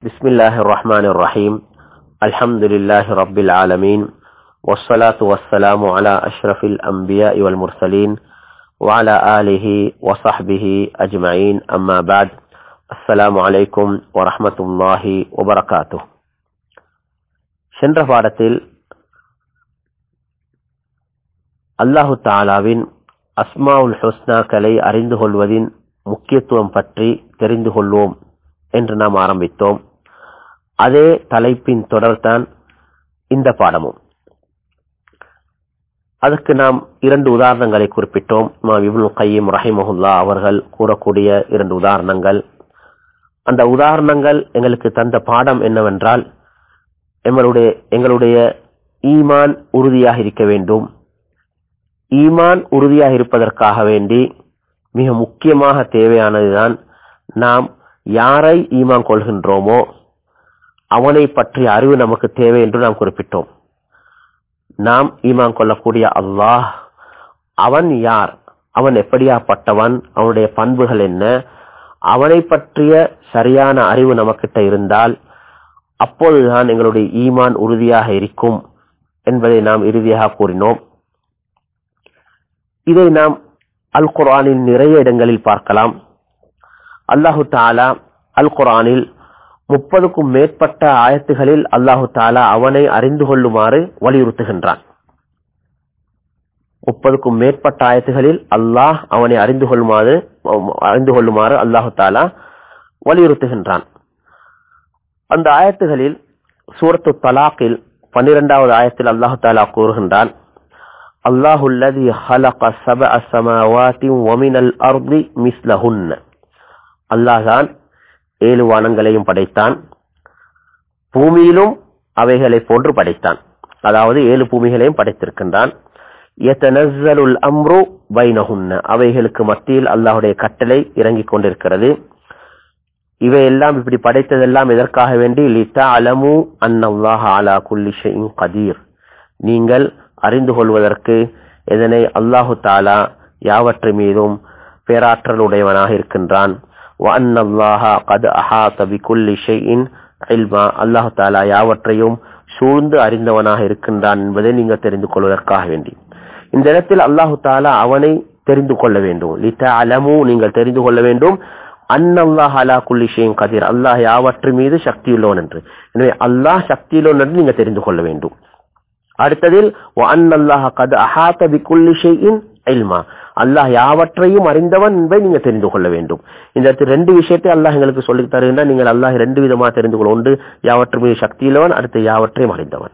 بسم الله الرحمن الرحيم الحمد لله رب العالمين والصلاة والسلام على أشرف الأنبياء والمرسلين وعلى آله وصحبه أجمعين أما بعد السلام عليكم ورحمة الله وبركاته சென்ற பாடத்தில் அல்லாஹு தாலாவின் அஸ்மாவுல் ஹுஸ்னாக்களை அறிந்து கொள்வதின் முக்கியத்துவம் பற்றி தெரிந்து கொள்வோம் என்று நாம் ஆரம்பித்தோம் அதே தலைப்பின் தொடர்தான் இந்த பாடமும் அதற்கு நாம் இரண்டு உதாரணங்களை குறிப்பிட்டோம் இமாம் இப்னு கையம் ரஹிமஹுல்லா அவர்கள் கூறக்கூடிய இரண்டு உதாரணங்கள் அந்த உதாரணங்கள் எங்களுக்கு தந்த பாடம் என்னவென்றால் எங்களுடைய எங்களுடைய ஈமான் உறுதியாக இருக்க வேண்டும் ஈமான் உறுதியாக இருப்பதற்காக வேண்டி மிக முக்கியமாக தேவையானதுதான் நாம் யாரை ஈமான் கொள்கின்றோமோ அவனை பற்றிய அறிவு நமக்கு தேவை என்று நாம் குறிப்பிட்டோம் நாம் ஈமான் கொள்ளக்கூடிய அல்லாஹ் அவன் யார் அவன் எப்படியாப்பட்டவன் அவனுடைய பண்புகள் என்ன அவனை பற்றிய சரியான அறிவு நமக்கிட்ட இருந்தால் அப்போதுதான் எங்களுடைய ஈமான் உறுதியாக இருக்கும் என்பதை நாம் இறுதியாக கூறினோம் இதை நாம் அல் குரானில் நிறைய இடங்களில் பார்க்கலாம் அல்லாஹு தாலா அல் குரானில் முப்பதுக்கும் மேற்பட்ட ஆயத்துகளில் அல்லாஹு தாலா அவனை அறிந்து கொள்ளுமாறு வலியுறுத்துகின்றான் முப்பதுக்கும் மேற்பட்ட ஆயத்துகளில் அல்லாஹ் அவனை அறிந்து கொள்ளுமாறு அறிந்து கொள்ளுமாறு அல்லாஹு தாலா வலியுறுத்துகின்றான் அந்த ஆயத்துகளில் சூரத்து தலாக்கில் பன்னிரெண்டாவது ஆயத்தில் அல்லாஹு தாலா கூறுகின்றான் அல்லாஹு அல்லதி ஹலக சபஅ ஸமாவாதி வமினல் அர்தி மிஸ்லஹுன்ன அல்லாஹ் தான் ஏழு வானங்களையும் படைத்தான் பூமியிலும் அவைகளை போன்று படைத்தான் அதாவது ஏழு பூமிகளையும் படைத்திருக்கின்றான் யதனஸ்ஸலுல் அம்ரு பைனஹுன்ன அவைகளுக்கு மத்தியில் அல்லாஹ்வுடைய கட்டளை இறங்கிக் கொண்டிருக்கிறது இவையெல்லாம் இப்படி படைத்ததெல்லாம் எதற்காக வேண்டி லிதா அலமு அன்னல்லாஹ் அலா குல்லி ஷைஇன் கதீர் நீங்கள் அறிந்து கொள்வதற்கு இதனை அல்லாஹு தாலா யாவற்றை மீதும் பேராற்றல் உடையவனாக இருக்கின்றான் அல்லாஹு தாலா யாவற்றையும் சூழ்ந்து அறிந்தவனாக இருக்கின்றான் என்பதை நீங்கள் தெரிந்து கொள்வதற்காக வேண்டி இந்த இடத்தில் அல்லாஹு தாலா அவனை தெரிந்து கொள்ள வேண்டும் லிதா அலமு நீங்கள் தெரிந்து கொள்ள வேண்டும் அன்னல்லாஹ் அலா குல்லி ஷேன் கதிர் அல்லாஹ் யாவற்று மீது சக்தியுள்ளவன் என்று எனவே அல்லாஹ் சக்தியுள்ளவன் என்று நீங்கள் தெரிந்து கொள்ள வேண்டும் அடுத்ததில் அன்னல்லாஹ் கது அஹாத பிகுல்லி ஷைஇன் இல்மா அல்லாஹ் யாவற்றையும் அறிந்தவன் என்பதை நீங்க தெரிந்து கொள்ள வேண்டும் இந்த இடத்துல ரெண்டு விஷயத்தை அல்லாஹ் எங்களுக்கு சொல்லி தருகின்றார் நீங்கள் அல்லாஹ் ரெண்டு விதமா தெரிந்து கொள்ள ஒன்று யாவற்று மீது சக்தியுள்ளவன் அடுத்து யாவற்றையும் அறிந்தவன்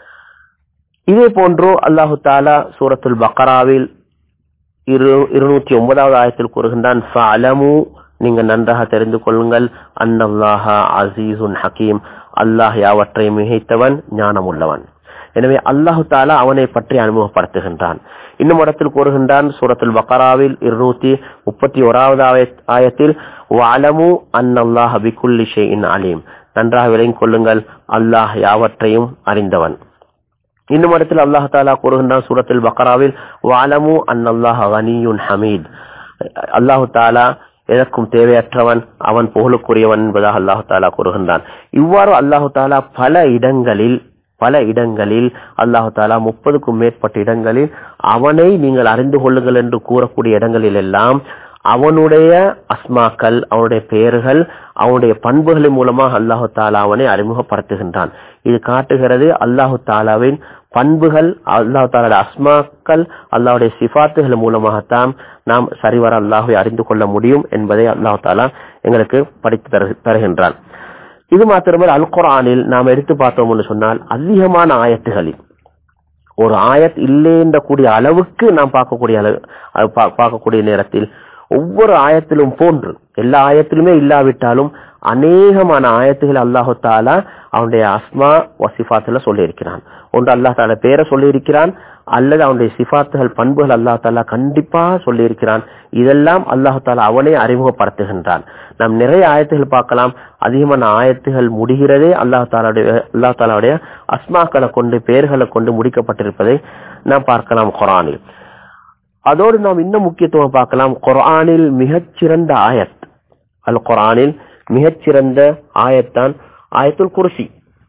இதே போன்று அல்லாஹு தாலா சூரத்துல் பக்கராவில் இரு இருநூற்றி ஒன்பதாவது ஆயத்தில் கூறுகின்றான் நீங்க நன்றாக தெரிந்து கொள்ளுங்கள் அன்னல்லாஹா அசீசுன் ஹக்கீம் அல்லாஹ் யாவற்றை மிகைத்தவன் ஞானம் உள்ளவன் எனவே அல்லாஹு தாலா அவனை பற்றி அறிமுகப்படுத்துகின்றான் இன்னும் இடத்தில் கூறுகின்றான் சூரத்துல் பக்கராவில் இருநூத்தி முப்பத்தி ஓராவது ஆயத்தில் வாலமு அன்னல்லாஹ் பிகுல்லி ஷேஇன் அலீம் நன்றாக விளங்கிக் கொள்ளுங்கள் அல்லாஹ் யாவற்றையும் அறிந்தவன் இன்னும் இடத்தில் அல்லாஹ் தாலா கூறுகின்றான் சூரத்துல் பக்கராவில் வாலமு அன்னல்லாஹ் கனியுன் ஹமீத் அல்லாஹு தாலா எதற்கும் தேவையற்றவன் அவன் புகழுக்குரியவன் என்பதாக அல்லாஹு தாலா கூறுகின்றான் இவ்வாறு அல்லாஹு தாலா பல இடங்களில் பல இடங்களில் அல்லாஹு தாலா முப்பதுக்கும் மேற்பட்ட இடங்களில் அவனை நீங்கள் அறிந்து கொள்ளுங்கள் என்று கூறக்கூடிய இடங்களில் எல்லாம் அவனுடைய அஸ்மாக்கள் அவனுடைய பெயர்கள் அவனுடைய பண்புகளின் மூலமாக அல்லாஹு தாலா அவனை அறிமுகப்படுத்துகின்றான் இது காட்டுகிறது அல்லாஹு தாலாவின் பண்புகள் அல்லாஹு தாலாவுடைய அஸ்மாக்கள் அல்லாஹுடைய சிபாத்துகள் மூலமாகத்தான் நாம் சரிவர அல்லாஹை அறிந்து கொள்ள முடியும் என்பதை அல்லாஹு தாலா எங்களுக்கு படித்து தருகின்றான் இது மாத்திரமே அல் குரானில் நாம் எடுத்து பார்த்தோம் என்று சொன்னால் அதிகமான ஆயத்துகளில் ஒரு ஆயத் இல்லை என்ற கூடிய அளவுக்கு நாம் பார்க்கக்கூடிய அளவு பார்க்கக்கூடிய நேரத்தில் ஒவ்வொரு ஆயத்திலும் போன்று எல்லா ஆயத்திலுமே இல்லாவிட்டாலும் அநேகமான ஆயத்துகள் அல்லாஹு தாலா அவனுடைய அஸ்மா வசிஃபாத்துல சொல்லி இருக்கிறான் ஒன்று அல்லாஹ் தாலா பேரை சொல்லி இருக்கிறான் அல்லது அவனுடைய சிஃபாத்துகள் பண்புகள் அல்லாஹ் தாலா கண்டிப்பாக சொல்லி இருக்கிறான் இதெல்லாம் அல்லாஹு தாலா அவனே அறிமுகப்படுத்துகின்றான் நாம் நிறைய ஆயத்துகள் பார்க்கலாம் அதிகமான ஆயத்துகள் முடிகிறதே அல்லாஹ் தாலாவுடைய அல்லாஹ் தாலாவுடைய அஸ்மாக்களை கொண்டு பெயர்களை கொண்டு முடிக்கப்பட்டிருப்பதை நாம் பார்க்கலாம் குரானில் அதோடு நாம் இன்னும் முக்கியத்துவம் பார்க்கலாம் குரானில் மிகச்சிறந்த ஆயத் அல் குரானில் மிகச்சிறந்த ஆயத்தான் ஆயத்துல் குர்சி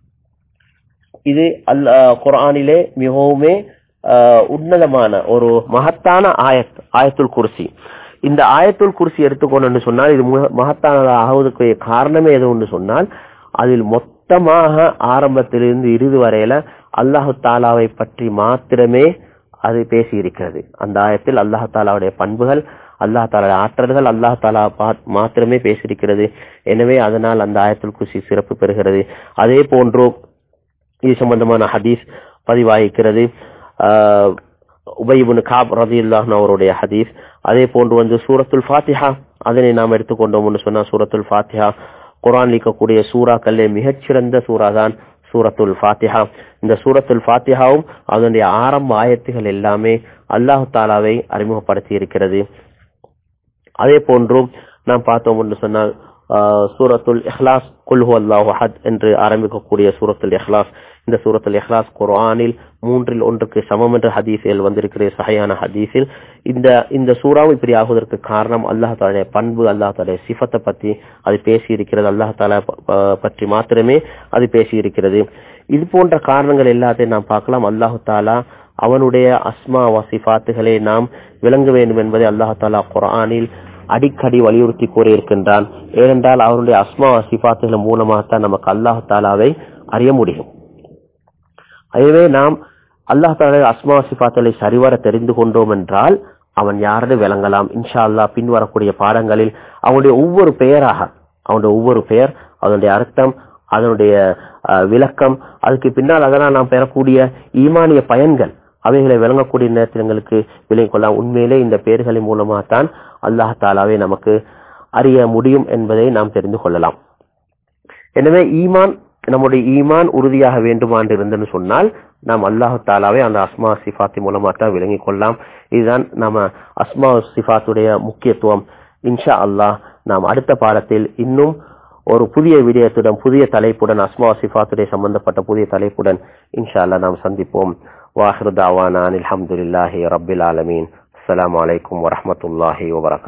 இது அல் குரானிலே மிகவுமே உன்னதமான ஒரு மகத்தான ஆயத் ஆயத்துல் குர்சி இந்த ஆயத்துல் குர்சி எடுத்துக்கொண்டு சொன்னால் இது மகத்தானதாக ஆகுவதற்கு காரணமே எது ஒன்று சொன்னால் அதில் மொத்தமாக ஆரம்பத்திலிருந்து இறுதி வரையில அல்லாஹு தாலாவை பற்றி மாத்திரமே அது பேசி இருக்கிறது அந்த ஆயத்தில் அல்லாஹு தாலாவுடைய பண்புகள் அல்லாஹ் தாலா ஆற்றல்கள் அல்லாஹ் தாலா மாத்திரமே பேசியிருக்கிறது எனவே அதனால் அந்த ஆயத்துல் குர்சி சிறப்பு பெறுகிறது அதே போன்று இது சம்பந்தமான ஹதீஸ் பதிவாகிக்கிறது உபயிபுன் காப் ரதி அவருடைய ஹதீஸ் அதே போன்று வந்து சூரத்துல் ஃபாத்திஹா அதனை நாம் எடுத்துக்கொண்டோம் சொன்னா சூரத்துல் ஃபாத்திஹா குரான் இருக்கக்கூடிய சூறாக்களே மிகச்சிறந்த சூறா தான் சூரத்துல் ஃபாத்திஹா இந்த சூரத்துல் ஃபாத்திஹாவும் அதனுடைய ஆரம்ப ஆயத்துகள் எல்லாமே அல்லாஹு தாலாவை அறிமுகப்படுத்தி இருக்கிறது அதே போன்றும் நாம் பார்த்தோம் என்று சொன்னால் சூரத்துல் இஹ்லாஸ் குல்ஹு அல்லாஹு அஹத் என்று ஆரம்பிக்கக்கூடிய சூரத்துல் இஹ்லாஸ் இந்த சூரத்துல் இஹ்லாஸ் குர்ஆனில் மூன்றில் ஒன்றுக்கு சமம் என்ற ஹதீஸில் வந்திருக்கிற சகையான ஹதீஸில் இந்த இந்த சூறாவும் இப்படி ஆகுவதற்கு காரணம் அல்லாஹ் தாலுடைய பண்பு அல்லாஹ் தாலுடைய சிஃபத்தை பற்றி அது பேசி இருக்கிறது அல்லாஹ் தாலா பற்றி மாத்திரமே அது பேசி இருக்கிறது இது போன்ற காரணங்கள் எல்லாத்தையும் நாம் பார்க்கலாம் அல்லாஹு தாலா அவனுடைய அஸ்மா வசிஃபாத்துகளை நாம் விளங்க வேண்டும் என்பதை அல்லாஹ் தாலா குர்ஆனில் அடிக்கடி வலியுறுத்தி கூறியிருக்கின்றான் ஏனென்றால் அவருடைய அஸ்மா சிபாத்துகள் மூலமாகத்தான் நமக்கு அல்லாஹ் தாலாவை அறிய முடியும் அதுவே நாம் அல்லாஹ் தாலா அஸ்மா சிபாத்துகளை சரிவர தெரிந்து கொண்டோம் என்றால் அவன் யாருன்னு விளங்கலாம் இன்ஷா அல்லா பின்வரக்கூடிய பாடங்களில் அவனுடைய ஒவ்வொரு பெயராக அவனுடைய ஒவ்வொரு பெயர் அதனுடைய அர்த்தம் அதனுடைய விளக்கம் அதுக்கு பின்னால் அதனால் நாம் பெறக்கூடிய ஈமானிய பயன்கள் அவைகளை விளங்கக்கூடிய நேரத்தில் எங்களுக்கு விலை கொள்ளலாம் உண்மையிலே இந்த பெயர்களின் மூலமாகத்தான் அல்லாஹ் தாலாவை நமக்கு அறிய முடியும் என்பதை நாம் தெரிந்து கொள்ளலாம் எனவே ஈமான் நம்முடைய ஈமான் உறுதியாக வேண்டுமான் இருந்துன்னு சொன்னால் நாம் அல்லாஹு தாலாவை அந்த அஸ்மா சிஃபாத்தி மூலமா தான் விளங்கிக் கொள்ளலாம் இதுதான் நம்ம அஸ்மா சிஃபாத்துடைய முக்கியத்துவம் இன்ஷா அல்லாஹ் நாம் அடுத்த பாடத்தில் இன்னும் ஒரு புதிய விடயத்துடன் புதிய தலைப்புடன் அஸ்மா சிஃபாத்துடைய சம்பந்தப்பட்ட புதிய தலைப்புடன் இன்ஷா அல்லா நாம் சந்திப்போம் வாஹிரு தாவானா அல்ஹம்துலில்லாஹி ரப்பில் ஆலமீன் அஸ்ஸலாமு அலைக்கும் வரஹ்மத்துல்லாஹி வபரகாத்துஹு